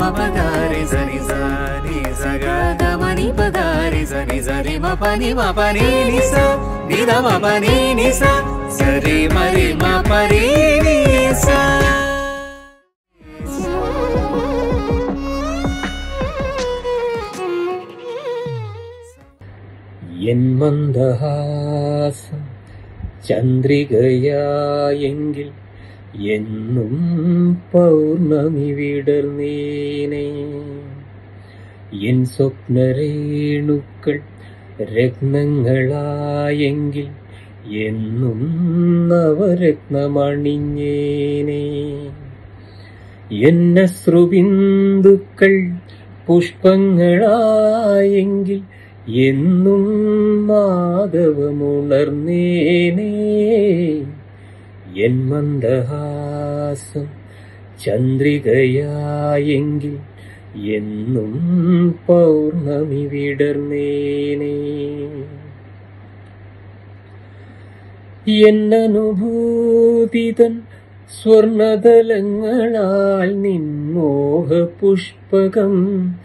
పగారి సరి సని సగ గమని పగారి సని సరి మ పని మ పని ని స ని ద మ పని ని స సరి మరి మ పరి ని స എൻ മന്ദഹാസം ചന്ദ്രികയായെങ്കിൽ എന്നും പൗർണമി വിടർന്നീനെ എൻ സ്വപ്നരേണുക്കൾ രത്നങ്ങളായെങ്കിൽ എന്നും നവരത്നമണിഞ്ഞേനെ എന്ന ശ്രുബിന്ദുക്കൾ പുഷ്പങ്ങളായെങ്കിൽ എന്നും മാധവമുണർന്നേനേ എൻ മന്ദഹാസം ചന്ദ്രികയായെങ്കിൽ എന്നും പൗർണമി വിടർന്നേനേ എന്നനുഭൂതിതൻ സ്വർണതലങ്ങളാൽ നിന്നോഹ പുഷ്പകം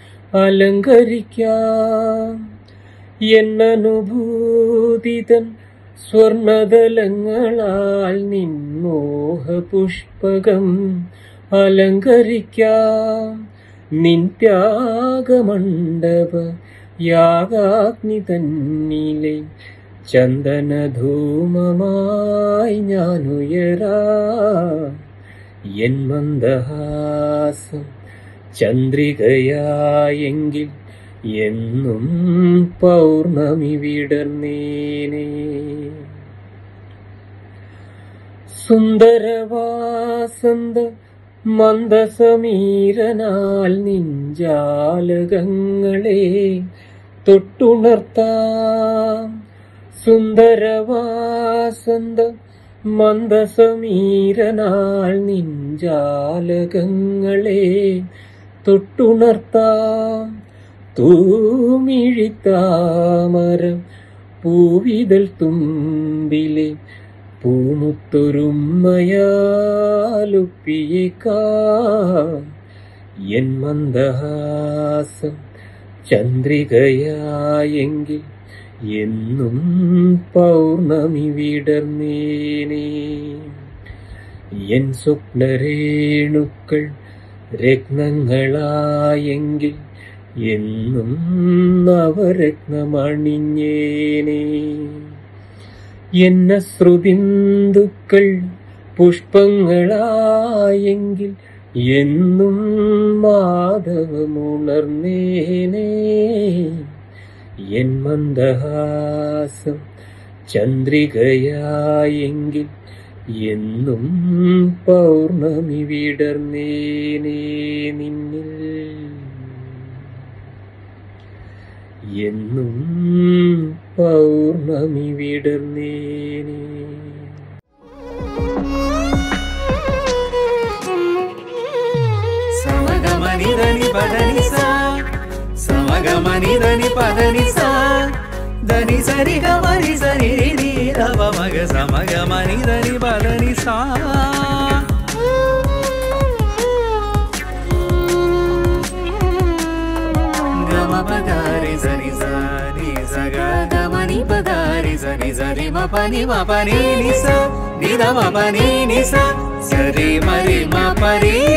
അലങ്കരിക്കാം എന്നനുഭൂതിതൻ സ്വർണതലങ്ങളാൽ നിന്നോഹ പുഷ്പകം അലങ്കരിക്കാം നിൻ ത്യാഗമണ്ഡപ യാഗാഗ്നി തന്നിലെ ചന്ദനധൂമമായി ഞാനുയരാ എൻ മന്ദഹാസം ചന്ദ്രികയായെങ്കിൽ എന്നും പൗർണമി വിടർന്നേനേ സുന്ദരവാസന്ത മന്ദസമീരനാൽ നിഞ്ചാലകങ്ങളെ തൊട്ടുണർത്താം സുന്ദരവാസന്ത മന്ദസമീരനാൽ നിഞ്ചാലകങ്ങളെ തൊട്ടുണർത്താം തൂമിഴിത്താമര പൂവിതൽ തുമ്പിലെ പൂമുത്തൊരുമ്മയാലുപ്പിയേക്കാം എൻ മന്ദഹാസം ചന്ദ്രികയായെങ്കിൽ എന്നും പൗർണമി വിടർന്നേനേ എൻ സ്വപ്നരേണുക്കൾ രത്നങ്ങളായെങ്കിൽ എന്നും നവരത്നമണിഞ്ഞേനേ എന്ന ശ്രുതിന്ദുക്കൾ പുഷ്പങ്ങളായെങ്കിൽ എന്നും മാധവമുണർന്നേനേ എൻ മന്ദഹാസം ചന്ദ്രികയായെങ്കിൽ എന്നും പൗർണമി വിടർന്നേനേ നിന്നിൽ എന്നും പൗർണമി വിടർന്നേനേ సమగమని దని పదని సా సమగమని దని పదని సా దని సరి గమని సరి ని రవ మగ సమగమని దని పదని సా గమ పగారి సరి సరి సగ గమని పగారి సరి సరి మ పని మ పని ని స ని ద మ పని ని స సరి మరి మ పరి